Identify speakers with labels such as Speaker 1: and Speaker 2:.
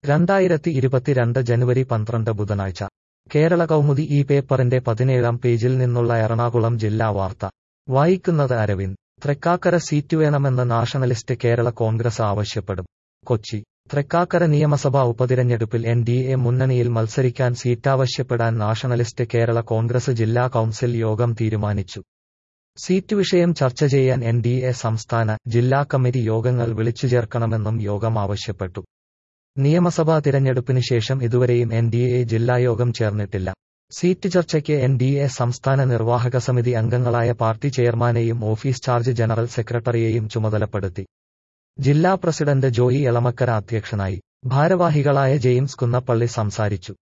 Speaker 1: രണ്ടായിരത്തി ഇരുപത്തിരണ്ട് ജനുവരി പന്ത്രണ്ട് ബുധനാഴ്ച കേരള കൗമുദി ഈ പേപ്പറിന്റെ പതിനേഴാം പേജിൽ നിന്നുള്ള എറണാകുളം ജില്ലാ വാർത്ത വായിക്കുന്നത് അരവിന്ദ് തൃക്കാക്കര സീറ്റ് വേണമെന്ന് നാഷണലിസ്റ്റ് കേരള കോൺഗ്രസ് ആവശ്യപ്പെടും കൊച്ചി തൃക്കാക്കര നിയമസഭാ ഉപതിരഞ്ഞെടുപ്പിൽ എൻ ഡി എ മുന്നണിയിൽ മത്സരിക്കാൻ സീറ്റാവശ്യപ്പെടാൻ നാഷണലിസ്റ്റ് കേരള കോൺഗ്രസ് ജില്ലാ കൗൺസിൽ യോഗം തീരുമാനിച്ചു സീറ്റ് വിഷയം ചർച്ച ചെയ്യാൻ എൻ ഡി എ സംസ്ഥാന ജില്ലാ കമ്മിറ്റി യോഗങ്ങൾ വിളിച്ചുചേർക്കണമെന്നും യോഗം ആവശ്യപ്പെട്ടു നിയമസഭാ തിരഞ്ഞെടുപ്പിന് ശേഷം ഇതുവരെയും എൻ ഡി എ ജില്ലായോഗം ചേർന്നിട്ടില്ല സീറ്റ് ചർച്ചയ്ക്ക് എൻ ഡി എ സംസ്ഥാന നിർവാഹക സമിതി അംഗങ്ങളായ പാർട്ടി ചെയർമാനെയും ഓഫീസ് ചാർജ് ജനറൽ സെക്രട്ടറിയെയും ചുമതലപ്പെടുത്തി ജില്ലാ പ്രസിഡന്റ് ജോയി എളമക്കര അധ്യക്ഷനായി ഭാരവാഹികളായ ജെയിംസ് കുന്നപ്പള്ളി സംസാരിച്ചു